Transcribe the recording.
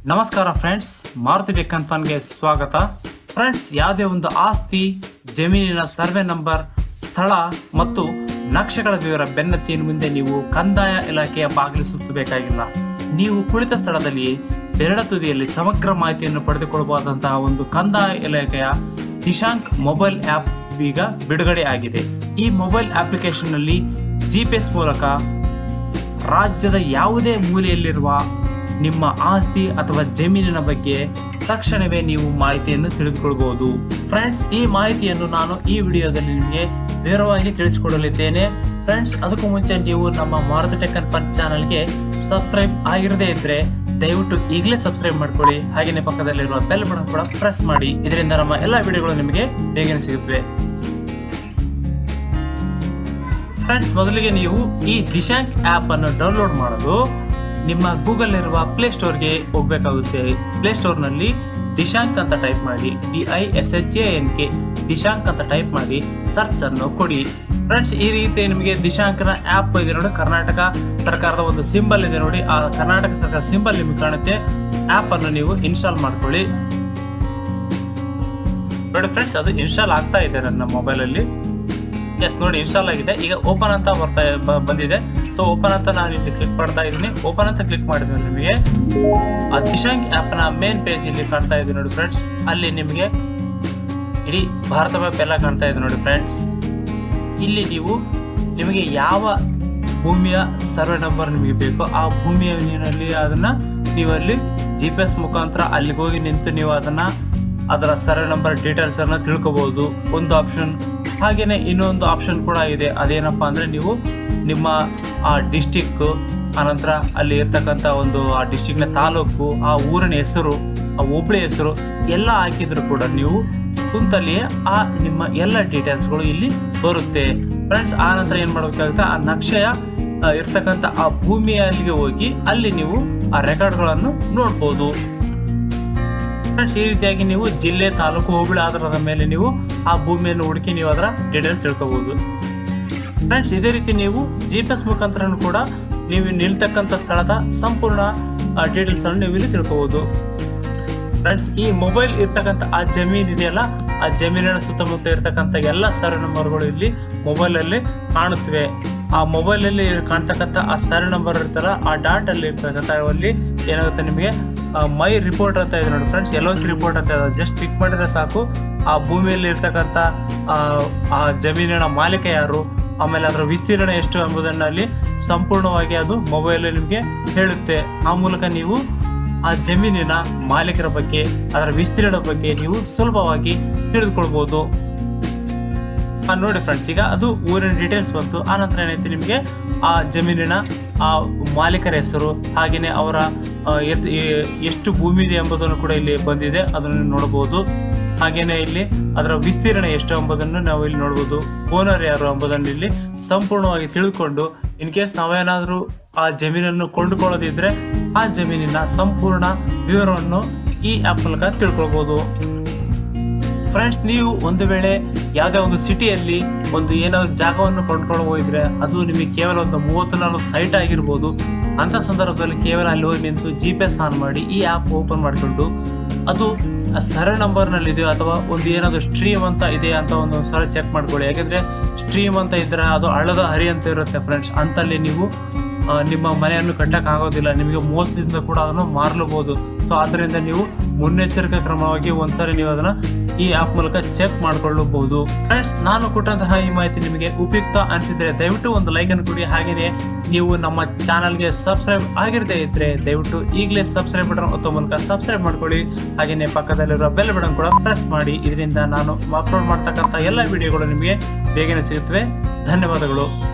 ನಮಸ್ಕಾರ ಫ್ರೆಂಡ್ಸ್ ಮಾರುತಿ ಡೆಕ್ಕನ್ ಫನ್ಗೆ ಸ್ವಾಗತ ಫ್ರೆಂಡ್ಸ್ ಯಾವುದೇ ಒಂದು ಆಸ್ತಿ ಜಮೀನಿನ ಸರ್ವೆ ನಂಬರ್ ಸ್ಥಳ ಮತ್ತು ನಕ್ಷೆಗಳ ವಿವರ ಬೆನ್ನತ್ತಿನ ಮುಂದೆ ನೀವು ಕಂದಾಯ ಇಲಾಖೆಯ ಬಾಗಿಲು ಸುತ್ತಬೇಕಾಗಿಲ್ಲ ನೀವು ಕುಳಿತ ಸ್ಥಳದಲ್ಲಿ ಬೆರಳ ತುದಿಯಲ್ಲಿ ಸಮಗ್ರ ಮಾಹಿತಿಯನ್ನು ಪಡೆದುಕೊಳ್ಳಬಹುದಂತಹ ಒಂದು ಕಂದಾಯ ಇಲಾಖೆಯ ದಿಶಾಂಕ್ ಮೊಬೈಲ್ ಆಪ್ ಈಗ ಬಿಡುಗಡೆ ಆಗಿದೆ ಈ ಮೊಬೈಲ್ ಅಪ್ಲಿಕೇಶನ್ ನಲ್ಲಿ ಜಿಪಿಎಸ್ ಮೂಲಕ ರಾಜ್ಯದ ಯಾವುದೇ ಮೂಲೆಯಲ್ಲಿರುವ ನಿಮ್ಮ ಆಸ್ತಿ ಅಥವಾ ಜಮೀನಿನ ಬಗ್ಗೆ ತಕ್ಷಣವೇ ನೀವು ಮಾಹಿತಿಯನ್ನು ತಿಳಿದುಕೊಳ್ಬಹುದು ಫ್ರೆಂಡ್ಸ್ ಈ ಮಾಹಿತಿಯನ್ನು ನಾನು ಈ ವಿಡಿಯೋದಲ್ಲಿ ನಿಮಗೆ ವಿವರವಾಗಿ ತಿಳಿಸಿಕೊಡಲಿದ್ದೇನೆ ಫ್ರೆಂಡ್ಸ್ ಅದಕ್ಕೂ ಮುಂಚೆ ನೀವು ನಮ್ಮ ಮಾರುತಿ ಟೆಕ್ಕನ್ ಫನ್ ಚಾನಲ್ಗೆ ಸಬ್ಸ್ಕ್ರೈಬ್ ಆಗಿರದೇ ಇದ್ರೆ ದಯವಿಟ್ಟು ಈಗಲೇ ಸಬ್ಸ್ಕ್ರೈಬ್ ಮಾಡ್ಕೊಳ್ಳಿ ಹಾಗೆಯೇ ಪಕ್ಕದಲ್ಲಿರುವ ಬೆಲ್ ಬಟನ್ ಕೂಡ ಪ್ರೆಸ್ ಮಾಡಿ ಇದರಿಂದ ನಮ್ಮ ಎಲ್ಲ ವಿಡಿಯೋಗಳು ನಿಮಗೆ ಬೇಗನೆ ಸಿಗುತ್ತವೆ ಫ್ರೆಂಡ್ಸ್ ಮೊದಲಿಗೆ ನೀವು ಈ ದಿಶಾಂಕ್ ಆಪ್ ಅನ್ನು ಡೌನ್ಲೋಡ್ ಮಾಡಲು ನಿಮ್ಮ ಗೂಗಲ್ ಇರುವ ಪ್ಲೇ ಸ್ಟೋರ್ಗೆ ಹೋಗಬೇಕಾಗುತ್ತೆ ಪ್ಲೇ ಸ್ಟೋರ್ನಲ್ಲಿ ದಿಶಾಂಕ್ ಅಂತ ಟೈಪ್ ಮಾಡಿ D I S H A N K Dishank ಅಂತ ಟೈಪ್ ಮಾಡಿ ಸರ್ಚ್ ಅನ್ನು ಕೊಡಿ ಫ್ರೆಂಡ್ಸ್ ಈ ರೀತಿ ನಿಮಗೆ ದಿಶಾಂಕನ ಆಪ್ ಇದೆ ನೋಡಿ ಕರ್ನಾಟಕ ಸರ್ಕಾರದ ಒಂದು ಸಿಂಬಲ್ ಇದೆ ನೋಡಿ ಆ ಕರ್ನಾಟಕ ಸರ್ಕಾರ ಸಿಂಬಲ್ ನಿಮಗೆ ಕಾಣುತ್ತೆ ಆಪ್ ಅನ್ನು ನೀವು ಇನ್ಸ್ಟಾಲ್ ಮಾಡ್ಕೊಳ್ಳಿ ನೋಡಿ ಫ್ರೆಂಡ್ಸ್ ಅದು ಇನ್ಸ್ಟಾಲ್ ಆಗ್ತಾ ಇದೆ ನನ್ನ ಮೊಬೈಲಲ್ಲಿ ಎಸ್ ನೋಡಿ ಇನ್ಸ್ಟಾಲ್ ಆಗಿದೆ ಈಗ ಓಪನ್ ಅಂತ ಬರ್ತಾ ಬ- ಬಂದಿದೆ ಸೊ ಓಪನ್ ಅಂತ ನಾನು ಇಲ್ಲಿ ಕ್ಲಿಕ್ ಮಾಡ್ತಾ ಇದ್ದೀನಿ ಓಪನ್ ಅಂತ ಕ್ಲಿಕ್ ಮಾಡಿದ್ರೆ ನಿಮಗೆ ಆ ದಿಶಾಂಕ್ ಆ್ಯಪ್ನ ಮೇನ್ ಪೇಜ್ ಇಲ್ಲಿ ಕಾಣ್ತಾ ಇದೆ ನೋಡಿ ಫ್ರೆಂಡ್ಸ್ ಅಲ್ಲಿ ನಿಮಗೆ ಇಡೀ ಭಾರತ ಮ್ಯಾಪ್ ಎಲ್ಲ ಕಾಣ್ತಾ ಇದೆ ನೋಡಿ ಫ್ರೆಂಡ್ಸ್ ಇಲ್ಲಿ ನೀವು ನಿಮಗೆ ಯಾವ ಭೂಮಿಯ ಸರ್ವೆ ನಂಬರ್ ನಿಮಗೆ ಬೇಕು ಆ ಭೂಮಿಯ ನೀರಲ್ಲಿ ಅದನ್ನ ನೀವು ಅಲ್ಲಿ ಜಿ ಪಿ ಎಸ್ ಮುಖಾಂತರ ಅಲ್ಲಿಗೆ ಹೋಗಿ ನಿಂತು ನೀವು ಅದನ್ನ ಅದರ ಸರ್ವೆ ನಂಬರ್ ಡೀಟೇಲ್ಸ್ ಅನ್ನ ತಿಳ್ಕೊಬಹುದು ಒಂದು ಆಪ್ಷನ್ ಹಾಗೇನೆ ಇನ್ನೊಂದು ಆಪ್ಷನ್ ಕೂಡ ಇದೆ ಅದೇನಪ್ಪಾ ಅಂದ್ರೆ ನೀವು ನಿಮ್ಮ ಆ ಡಿಸ್ಟಿಕ್ ಆನಂತರ ಅಲ್ಲಿ ಇರ್ತಕ್ಕಂಥ ಒಂದು ಆ ಡಿಸ್ಟಿಕ್ನ ತಾಲೂಕು ಆ ಊರಿನ ಹೆಸರು ಆ ಹೋಬಳಿ ಹೆಸರು ಎಲ್ಲ ಹಾಕಿದ್ರು ಕೂಡ ನೀವು ಕುಂತಲ್ಲಿಯೇ ಆ ನಿಮ್ಮ ಎಲ್ಲ ಡೀಟೇಲ್ಸ್ಗಳು ಇಲ್ಲಿ ಬರುತ್ತೆ ಫ್ರೆಂಡ್ಸ್ ಆ ನಂತರ ಏನ್ ಮಾಡಬೇಕಾಗುತ್ತೆ ಆ ನಕ್ಷೆಯ ಆ, ಇರ್ತಕ್ಕಂಥ ಆ ಭೂಮಿಯ ಅಲ್ಲಿಗೆ ಹೋಗಿ ಅಲ್ಲಿ ನೀವು ಆ ರೆಕಾರ್ಡ್ಗಳನ್ನು ನೋಡ್ಬೋದು ಫ್ರೆಂಡ್ಸ್ ಈ ರೀತಿಯಾಗಿ ನೀವು ಜಿಲ್ಲೆ ತಾಲೂಕು ಹೋಬಳಿ ಆಧಾರದ ಮೇಲೆ ನೀವು ಆ ಭೂಮಿಯನ್ನು ಹುಡುಕಿ ನೀವು ಅದರ ಡೀಟೇಲ್ಸ್ ತಿಳ್ಕೋಬಹುದು ಫ್ರೆಂಡ್ಸ್ ಇದೇ ರೀತಿ ನೀವು ಜಿ ಪಿ ಎಸ್ ಮುಖಾಂತರ ಕೂಡ ನೀವು ನಿಲ್ತಕ್ಕಂಥ ಸ್ಥಳದ ಸಂಪೂರ್ಣ ಡೀಟೇಲ್ಸ್ ಅನ್ನು ನೀವು ಇಲ್ಲಿ ತಿಳ್ಕೋಬಹುದು ಫ್ರೆಂಡ್ಸ್ ಈ ಮೊಬೈಲ್ ಇರ್ತಕ್ಕಂಥ ಆ ಜಮೀನ್ ಇದೆಯಲ್ಲ ಆ ಜಮೀನಿನ ಸುತ್ತಮುತ್ತ ಇರ್ತಕ್ಕಂಥ ಎಲ್ಲ ಸರ್ವೆ ನಂಬರ್ಗಳು ಇಲ್ಲಿ ಮೊಬೈಲ್ ಅಲ್ಲಿ ಕಾಣುತ್ತವೆ ಆ ಮೊಬೈಲ್ ಅಲ್ಲಿ ಕಾಣ್ತಕ್ಕಂಥ ಆ ಸರ್ವೆ ನಂಬರ್ ಇರ್ತಲ್ಲ ಆ ಡಾಟ್ ಅಲ್ಲಿ ಇರ್ತಕ್ಕಂಥ ಅಲ್ಲಿ ಏನಾಗುತ್ತೆ ನಿಮಗೆ ಮೈ ರಿಪೋರ್ಟ್ ಅಂತ ಇದೆ ನೋಡಿ ಫ್ರೆಂಡ್ಸ್ ಎಲ್ ಸಿ ರಿಪೋರ್ಟ್ ಅಂತ ಇದೆ ಜಸ್ಟ್ ಕ್ಲಿಕ್ ಮಾಡಿದ್ರೆ ಸಾಕು ಆ ಭೂಮಿಯಲ್ಲಿ ಇರ್ತಕ್ಕಂಥ ಆ, ಆ ಜಮೀನಿನ ಮಾಲೀಕ ಯಾರು ಆಮೇಲೆ ಅದರ ವಿಸ್ತೀರ್ಣ ಎಷ್ಟು ಎಂಬುದನ್ನು ಅಲ್ಲಿ ಸಂಪೂರ್ಣವಾಗಿ ಅದು ಮೊಬೈಲ್ ನಿಮಗೆ ಹೇಳುತ್ತೆ ಆ ಮೂಲಕ ನೀವು ಆ ಜಮೀನಿನ ಮಾಲೀಕರ ಬಗ್ಗೆ ಅದರ ವಿಸ್ತೀರ್ಣ ಬಗ್ಗೆ ನೀವು ಸುಲಭವಾಗಿ ತಿಳಿದುಕೊಳ್ಬಹುದು ಆ, ನೋಡಿ ಫ್ರೆಂಡ್ಸ್ ಈಗ ಅದು ಊರಿನ ಡೀಟೇಲ್ಸ್ ಬಂತು ಆ ನಂತರ ಏನೈತೆ ನಿಮಗೆ ಆ ಜಮೀನಿನ ಆ ಮಾಲೀಕರ ಹೆಸರು ಹಾಗೆಯೇ ಅವರ ಆ, ಎತ್- ಎ- ಎಷ್ಟು ಭೂಮಿ ಇದೆ ಎಂಬುದನ್ನು ಕೂಡ ಇಲ್ಲಿ ಬಂದಿದೆ ಅದನ್ನು ನೀವು ನೋಡಬಹುದು ಹಾಗೇನೆ ಇಲ್ಲಿ ಅದರ ವಿಸ್ತೀರ್ಣ ಎಷ್ಟು ಎಂಬುದನ್ನು ನಾವು ಇಲ್ಲಿ ನೋಡಬಹುದು ಓನರ್ ಯಾರು ಎಂಬುದನ್ನು ಇಲ್ಲಿ ಸಂಪೂರ್ಣವಾಗಿ ತಿಳಿದುಕೊಂಡು ಇನ್ ಕೇಸ್ ನಾವೇನಾದರೂ ಆ ಜಮೀನನ್ನು ಕೊಂಡುಕೊಳ್ಳೋದಿದ್ರೆ ಆ ಜಮೀನಿನ ಸಂಪೂರ್ಣ ವಿವರವನ್ನು ಈ ಆ್ಯಪ್ ಮೂಲಕ ತಿಳ್ಕೊಳ್ಬಹುದು ಫ್ರೆಂಡ್ಸ್ ನೀವು ಒಂದು ವೇಳೆ ಯಾವುದೇ ಒಂದು ಸಿಟಿಯಲ್ಲಿ ಒಂದು ಏನಾದ್ರು ಜಾಗವನ್ನು ಕೊಂಡ್ಕೊಂಡು ಹೋಗಿದ್ರೆ ಅದು ನಿಮಗೆ ಕೇವಲ ಒಂದು ಮೂವತ್ತು ನಲವತ್ತು ಸೈಟ್ ಆಗಿರ್ಬೋದು ಅಂತ ಸಂದರ್ಭದಲ್ಲಿ ಕೇವಲ ಅಲ್ಲಿ ಹೋಗಿ ನಿಂತು ಜಿ ಪಿ ಎಸ್ ಆನ್ ಮಾಡಿ ಈ ಆ್ಯಪ್ ಓಪನ್ ಮಾಡಿಕೊಂಡು ಅದು ಸರ ನಂಬರ್ನಲ್ಲಿ ಇದೆಯೋ ಅಥವಾ ಒಂದು ಏನಾದ್ರು ಸ್ಟ್ರೀಮ್ ಅಂತ ಇದೆ ಅಂತ ಒಂದು ಸಲ ಚೆಕ್ ಮಾಡ್ಕೊಳ್ಳಿ ಯಾಕಂದ್ರೆ ಸ್ಟ್ರೀಮ್ ಅಂತ ಇದ್ರೆ ಅದು ಹಳ್ಳದ ಹರಿ ಅಂತ ಇರುತ್ತೆ ಫ್ರೆಂಡ್ಸ್ ಅಂತಲ್ಲಿ ನೀವು ಆ, ನಿಮ್ಮ ಮನೆಯನ್ನು ಕಟ್ಟಕ್ ಆಗೋದಿಲ್ಲ ನಿಮಗೆ ಮೋಸದಿಂದ ಕೂಡ ಅದನ್ನು ಮಾರಲಬಹುದು ಸೊ ಆದ್ದರಿಂದ ನೀವು ಮುನ್ನೆಚ್ಚರಿಕಾ ಕ್ರಮವಾಗಿ ಒಂದ್ಸರಿ ನೀವು ಅದನ್ನ ಈ ಆಪ್ ಮೂಲಕ ಚೆಕ್ ಮಾಡಿಕೊಳ್ಳಬಹುದು ಫ್ರೆಂಡ್ಸ್ ನಾನು ಕೊಟ್ಟಂತಹ ಈ ಮಾಹಿತಿ ನಿಮಗೆ ಉಪಯುಕ್ತ ಅನಿಸಿದ್ರೆ ದಯವಿಟ್ಟು ಒಂದು ಲೈಕ್ ಅನ್ನು ಕೊಡಿ ಹಾಗೆಯೇ ನೀವು ನಮ್ಮ ಚಾನಲ್ಗೆ ಸಬ್ಸ್ಕ್ರೈಬ್ ಆಗಿರದೇ ಇದ್ರೆ ದಯವಿಟ್ಟು ಈಗಲೇ ಸಬ್ಸ್ಕ್ರೈಬ್ ಬಟನ್ ಒತ್ತೋ ಮೂಲಕ ಸಬ್ಸ್ಕ್ರೈಬ್ ಮಾಡ್ಕೊಳ್ಳಿ ಹಾಗೆಯೇ ಪಕ್ಕದಲ್ಲಿರುವ ಬೆಲ್ ಬಟನ್ ಕೂಡ ಪ್ರೆಸ್ ಮಾಡಿ ಇದರಿಂದ ನಾನು ಅಪ್ಲೋಡ್ ಮಾಡ್ತಕ್ಕಂಥ ಎಲ್ಲ ವಿಡಿಯೋಗಳು ನಿಮಗೆ ಬೇಗನೆ ಸಿಗುತ್ತವೆ ಧನ್ಯವಾದಗಳು